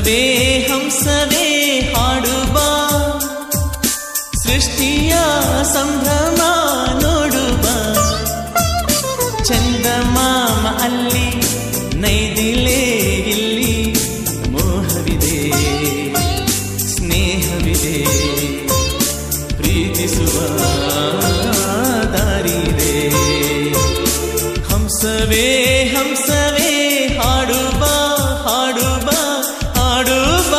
ಹಂಸವೇ ಹಂಸವೇ ಹಾಡುವ ಸೃಷ್ಟಿಯ ಸಂಭ್ರಮ ನೋಡುವ ಚಂದಮಾಮ ಅಲ್ಲಿ ನೈದಿಲೇ ಇಲ್ಲಿ ಮೋಹವಿದೆ ಸ್ನೇಹವಿದೆ ಪ್ರೀತಿಸುವ ದಾರಿದೆ ಹಂಸವೇ ಹಂಸವೇ ಹಾಡುವ ಹಾಡುವ ಹಾಡುವ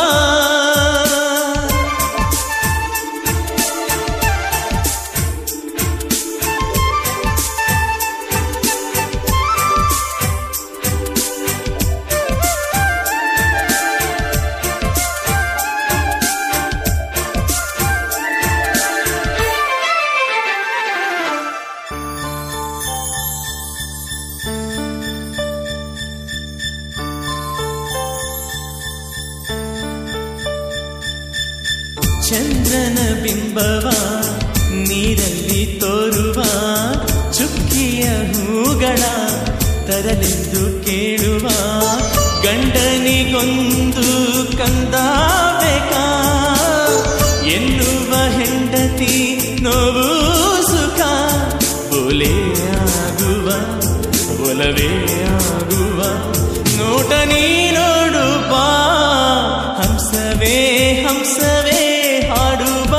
ಚಂದ್ರನ ಬಿಂಬವ ನೀರಲ್ಲಿ ತೋರುವ ಚುಕ್ಕಿಯ ಹೂಗಳ ತರಲೆಂದು ಕೇಳುವ ಗಂಡನಿಗೊಂದು ಕಂದ ಬೇಕಾ ಎನ್ನುವ ಹೆಂಡತಿ ನೋವು ಸುಖ ಒಲೆ ಆಗುವ ಒಲವೇ ಆಗುವ ನೋಟ ನೀ ನೋಡು ಬಾ ಹಂಸವೇ ಹಂಸವೇ ಹಾಡುವ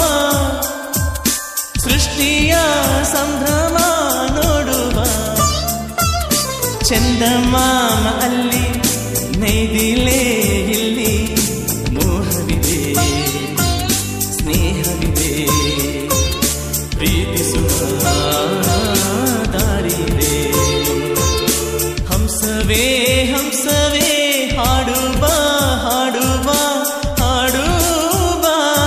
ಸೃಷ್ಟಿಯ ಸಂಭ್ರಮ ನೋಡುವ ಚಂದಮಾಮ ಅಲ್ಲಿ ನೈದಿಲೇ ಇಲ್ಲಿ ಮೋಹವಿದೆ ಸ್ನೇಹವಿದೆ ಪ್ರೀತಿಸುವ ದಾರಿದೆ ಹಂಸವೇ ಹಂಸವೇ ಹಾಡುವ ಹಾಡುವ ಹಾಡುವ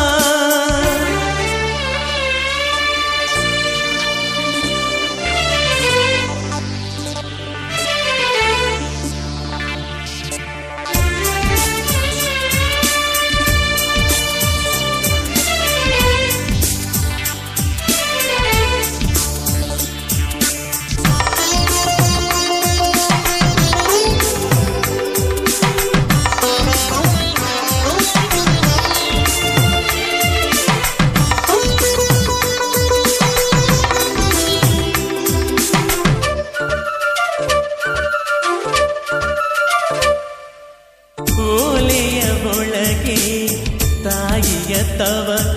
ಓಲೆಯ ಒಳಗೆ ತಾಯಿಯ ತವಕ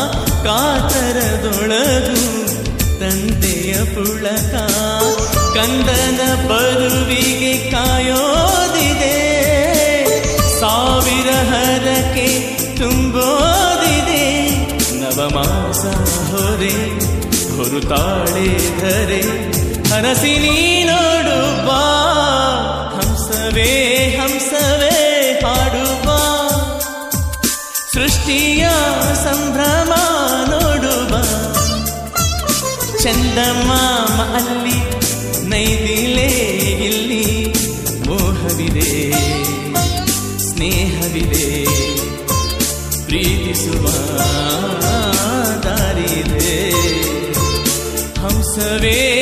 ಕಾತರದೊಳಗು ತಂದೆಯ ಪುಳಕ ಕಂದನ ಬರುವಿಗೆ ಕಾಯೋದಿದೆ ಸಾವಿರ ಹರಕೆ ತುಂಬೋದಿದೆ ನವಮಾಸ ಹೊರೆ ಹೊರುತಾಳೆ ಧರೆ ಹರಸಿ ನೀ ನೋಡು ಬಾ ಹಂಸವೇ ಹಂಸವೇ ಹಾಡುವ ಸೃಷ್ಟಿಯ ಸಂಭ್ರಮ ನೋಡುವ ಚಂದಮಾಮ ಅಲ್ಲಿ ನೈದಿಲೇ ಇಲ್ಲಿ ಮೋಹವಿದೆ ಸ್ನೇಹವಿದೆ ಪ್ರೀತಿಸುವ ದಾರಿದೆ ಹಂಸವೇ